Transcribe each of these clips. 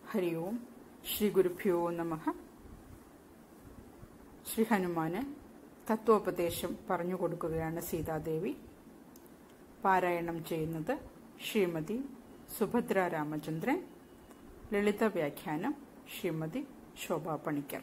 ഹരി ഓം ശ്രീ ഗുരുഭ്യോ നമ ശ്രീ ഹനുമാന് തത്വോപദേശം പറഞ്ഞു കൊടുക്കുകയാണ് സീതാദേവി പാരായണം ചെയ്യുന്നത് ശ്രീമതി സുഭദ്ര രാമചന്ദ്രൻ ലളിത വ്യാഖ്യാനം ശ്രീമതി ശോഭാ പണിക്കർ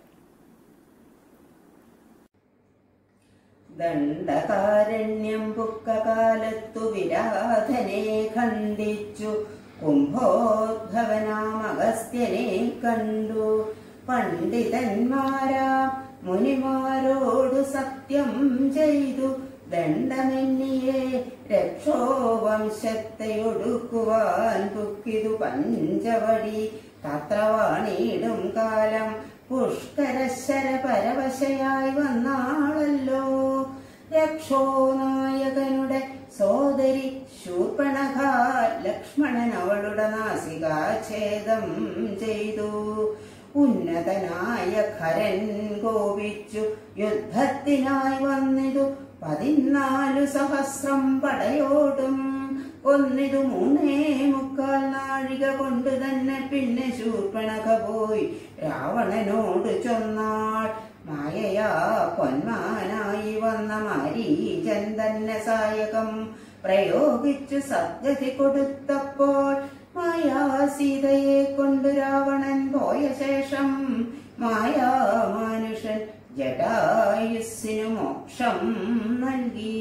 ദണ്ഡകാരണ്യം പുക്കകാലത്തു വിരാധനെ ഖണ്ഡിച്ചു കുംഭോദ്ഭവനാം അഗസ്ത്യനെ കണ്ടു പണ്ഡിതന്മാരാ മുനിമാരോടു സത്യം ചെയ്തു ദണ്ഡമെന്നിയെ രക്ഷോ വംശത്തെ ഒടുക്കുവാൻ പുക്കിതു പഞ്ചവടി തത്രവാണിയിടും കാലം പുഷ്കരശര പരവശയായി വന്നാളല്ലോ രക്ഷോ നായകനുടെ സോദരി ശൂർപ്പണഖ ലക്ഷ്മണൻ അവളുടെ നാസികാഛേദം ചെയ്തു ഉന്നതനായ ഖരൻ കോപിച്ചു യുദ്ധത്തിനായി വന്നിതു പതിനാലു സഹസ്രം പടയോടും ഒന്നിതു മൂന്നേ മുക്കാൽ നാഴിക കൊണ്ട് തന്നെ പിന്നെ ശൂർപ്പണഖ പോയി രാവണനോട് ചൊന്നാൾ മായയാ പൊന്മാനായി വന്ന മാരീചൻ തന്നെ സായകം പ്രയോഗിച്ചു സദ്ഗതി കൊടുത്തപ്പോൾ മായാ സീതയെ കൊണ്ട് രാവണൻ പോയ ശേഷം മായാ മാനുഷൻ ജടായുസ്സിനു മോക്ഷം നൽകി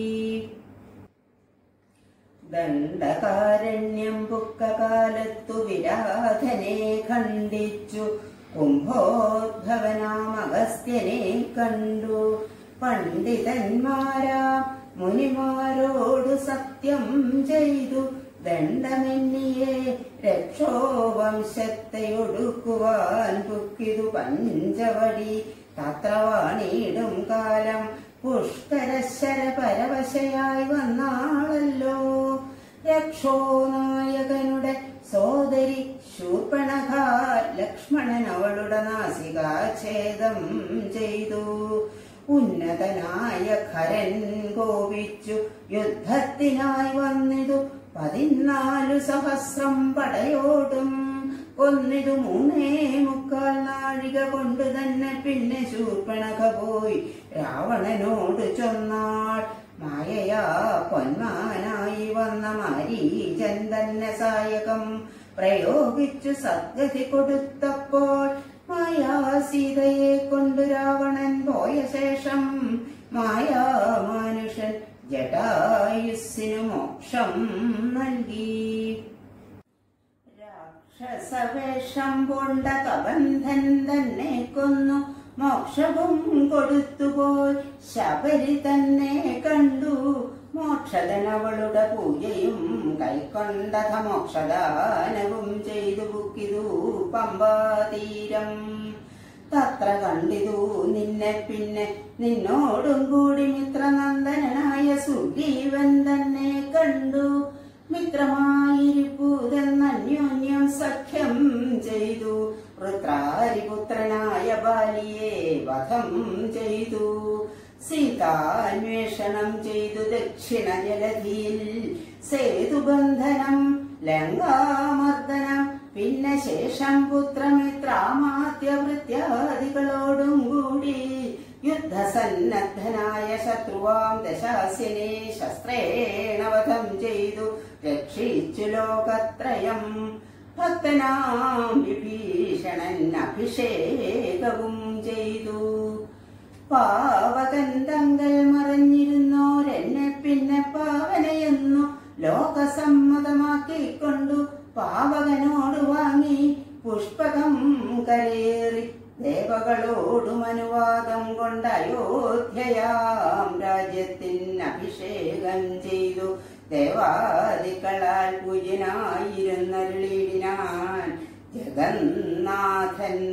ദണ്ഡകാരണ്യം പുക്കകാലത്തു വിരാധനെ ഖണ്ഡിച്ചു കുംഭോദ്ഭവനാം അഗസ്ത്യനെ കണ്ടു പണ്ഡിതന്മാരാ മുനിമാരോടു സത്യം ചെയ്തു ദണ്ഡമെന്നിയെ രക്ഷോ വംശത്തെ ഒടുക്കുവാൻ പുക്കിതു പഞ്ചവടി തത്രവാണിയിടും കാലം പുഷ്കരശര പരവശയായി വന്നാളല്ലോ രക്ഷോ നായകനുടെ സോദരി ശൂർപ്പണഖ ലക്ഷ്മണൻ അവളുടെ നാസികാഛേദം ചെയ്തു ഉന്നതനായ ഖരൻ കോപിച്ചു യുദ്ധത്തിനായി വന്നിതു പതിനാലു സഹസ്രം പടയോടും ഒന്നിതു മൂന്നേ മുക്കാൽ നാഴിക കൊണ്ട് തന്നെ പിന്നെ ശൂർപ്പണഖ പോയി രാവണനോട് ചൊന്നാൾ മായയാ പൊന്മാനായി വന്ന മാരീചൻ തന്നെ സായകം പ്രയോഗിച്ചു സദ്ഗതി കൊടുത്തപ്പോൾ മായാ സീതയെ കൊണ്ട് രാവണൻ പോയ ശേഷം മായാ മാനുഷൻ ജടായുസ്സിനു മോക്ഷം നൽകി രാക്ഷസവേഷം കൊണ്ട കബന്ധൻ തന്നെ കൊന്നു മോക്ഷവും കൊടുത്തുപോയി ശബരി തന്നെ കണ്ടു മോക്ഷതനവളുടെ പൂജയും കൈക്കൊണ്ടത മോക്ഷദാനവും ചെയ്തു ബുക്കിതു പമ്പാതീരം തത്ര കണ്ടിതു നിന്നെ പിന്നെ നിന്നോടും കൂടി മിത്രനന്ദനായ സുഗ്രീവൻ തന്നെ കണ്ടു മിത്രമായിരിപ്പൂതെന്നന്യോന്യം സഖ്യം ചെയ്തു വൃത്രാരിപുത്രനായ ബാലിയെ വധം ചെയ്തു സീതാന്വേഷണം ചെയ്തു ദക്ഷിണ ജലധിയിൽ സേതുബന്ധനം ലങ്കാമർദ്ദനം പിന്നെ ശേഷം പുത്രമിത്രാമാത്യവൃത്യാദികളോടും കൂടി യുദ്ധസന്നദ്ധനായ ശത്രുവാം ദശാസ്യനെ ശസ്ത്രേണ വധം ചെയ്തു രക്ഷിച്ചു ലോകത്രയം ഭക്തനാം വിഭീഷണൻ അഭിഷേകവും ചെയ്തു പാവകൻ തങ്കൽ മറഞ്ഞിരുന്നോരെന്നെ പിന്നെ പാവനയെന്നു ലോകസമ്മതമാക്കിക്കൊണ്ടു പാവകനോട് വാങ്ങി പുഷ്പകം കരേറി ദേവകളോടും അനുവാദം കൊണ്ട് അയോധ്യയാം രാജ്യത്തിന് അഭിഷേകം ചെയ്തു ദേവാദികളാൽ പൂജനായിരുന്നരുളിയിടിനാൻ ജഗന്നാഥൻ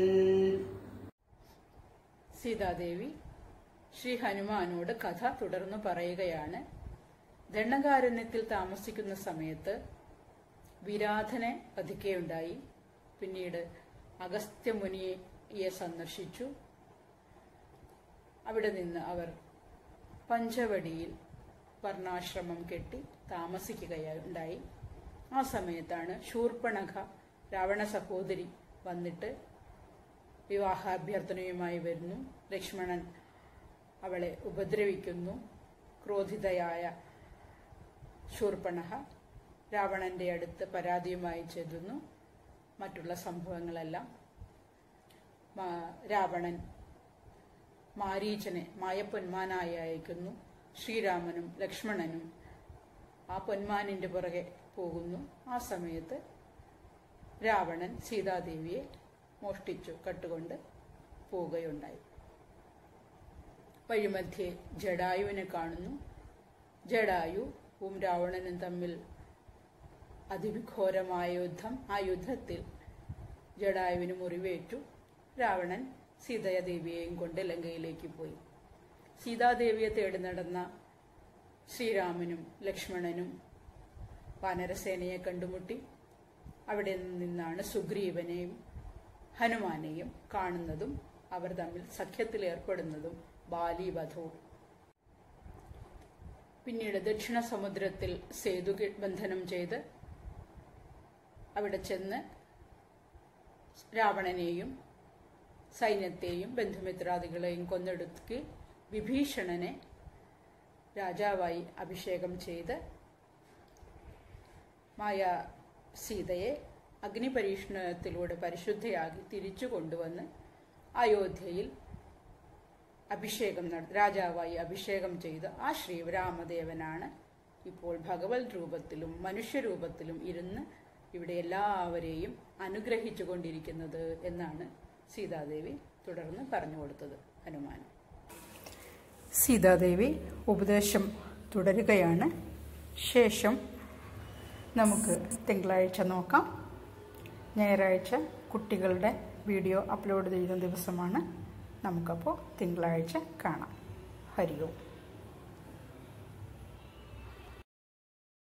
സീതാദേവി ശ്രീ ഹനുമാനോട് കഥ തുടർന്നു പറയുകയാണ് ദണ്ഡകാരണ്യത്തിൽ താമസിക്കുന്ന സമയത്ത് വിരാധനെ വധിക്കുകയുണ്ടായി പിന്നീട് അഗസ്ത്യമുനിയെ സന്ദർശിച്ചു അവിടെ നിന്ന് അവർ പഞ്ചവടിയിൽ വർണ്ണാശ്രമം കെട്ടി താമസിക്കുകയുണ്ടായി ആ സമയത്താണ് ശൂർപ്പണഖ രാവണ സഹോദരി വന്നിട്ട് വിവാഹാഭ്യർത്ഥനയുമായി വരുന്നു ലക്ഷ്മണൻ അവളെ ഉപദ്രവിക്കുന്നു ക്രോധിതയായ ശൂർപ്പണഹ രാവണന്റെ അടുത്ത് പരാതിയുമായി ചെല്ലുന്നു മറ്റുള്ള സംഭവങ്ങളെല്ലാം മാ- രാവണൻ മാരീചനെ മായപ്പൊന്മാനായി അയക്കുന്നു ശ്രീരാമനും ലക്ഷ്മണനും ആ പൊന്മാനിന്റെ പുറകെ പോകുന്നു ആ സമയത്ത് രാവണൻ സീതാദേവിയെ മോഷ്ടിച്ചു കട്ടുകൊണ്ട് പോവുകയുണ്ടായി വഴിമധ്യേ ജഡായുവിനെ കാണുന്നു ജഡായുവും രാവണനും തമ്മിൽ അതിഘോരമായ യുദ്ധം ആ യുദ്ധത്തിൽ ജഡായുവിന് മുറിവേറ്റു രാവണൻ സീതാദേവിയെയും കൊണ്ട് ലങ്കയിലേക്ക് പോയി സീതാദേവിയെ തേടി നടന്ന ശ്രീരാമനും ലക്ഷ്മണനും വാനരസേനയെ കണ്ടുമുട്ടി അവിടെ നിന്നാണ് സുഗ്രീവനെയും ഹനുമാനെയും കാണുന്നതും അവർ തമ്മിൽ സഖ്യത്തിൽ ഏർപ്പെടുന്നതും ബാലിവധവും പിന്നീട് ദക്ഷിണ സമുദ്രത്തിൽ സേതു ബന്ധനം ചെയ്ത് അവിടെ ചെന്ന് രാവണനെയും സൈന്യത്തെയും ബന്ധുമിത്രാദികളെയും കൊന്നെടുക്കി വിഭീഷണനെ രാജാവായി അഭിഷേകം ചെയ്ത് മായ സീതയെ അഗ്നിപരീക്ഷണത്തിലൂടെ പരിശുദ്ധയാക്കി തിരിച്ചു കൊണ്ടുവന്ന് അയോധ്യയിൽ അഭിഷേകം നട രാജാവായി അഭിഷേകം ചെയ്ത് ആ ശ്രീരാമദേവനാണ് ഇപ്പോൾ ഭഗവത് രൂപത്തിലും മനുഷ്യരൂപത്തിലും ഇരുന്ന് ഇവിടെ എല്ലാവരെയും അനുഗ്രഹിച്ചു കൊണ്ടിരിക്കുന്നത് എന്നാണ് സീതാദേവി തുടർന്ന് പറഞ്ഞു കൊടുത്തത് ഹനുമാൻ സീതാദേവി ഉപദേശം തുടരുകയാണ് ശേഷം നമുക്ക് തിങ്കളാഴ്ച നോക്കാം ഞായറാഴ്ച കുട്ടികളുടെ വീഡിയോ അപ്ലോഡ് ചെയ്യുന്ന ദിവസമാണ് നമുക്കപ്പോൾ തിങ്കളാഴ്ച കാണാം ഹരി ഓം